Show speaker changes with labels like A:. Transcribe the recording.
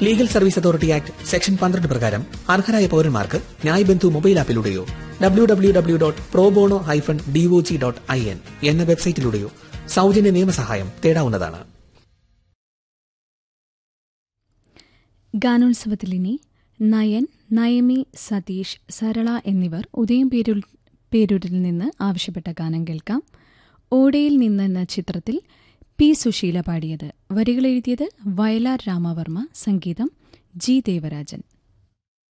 A: legal service authority act section പന്ത്രണ്ട് പ്രകാരം അർഹരായ പൌരന്മാർക്ക് ന്യായ് ബന്ധു മൊബൈൽ ആപ്പിലൂടെയോ W W W dot pro bono hyphen D O G dot I N എന്ന വെബ്സൈറ്റിലൂടെയോ സൗജന്യ നിയമസഹായം തേടാവുന്നതാണ്
B: ഗാനോത്സവത്തിൽ ഇനി നയൻ നയമി സതീഷ് സരള എന്നിവർ ഉദയം പേരൂർ പേരൂരിൽ നിന്ന് ആവശ്യപ്പെട്ട ഗാനം കേൾക്കാം ഓടയിൽ നിന്നെന്ന ചിത്രത്തിൽ പി സുശീല പാടിയത് വരികൾ എഴുതിയത് വയലാർ രാമവർമ്മ സംഗീതം ജി ദേവരാജൻ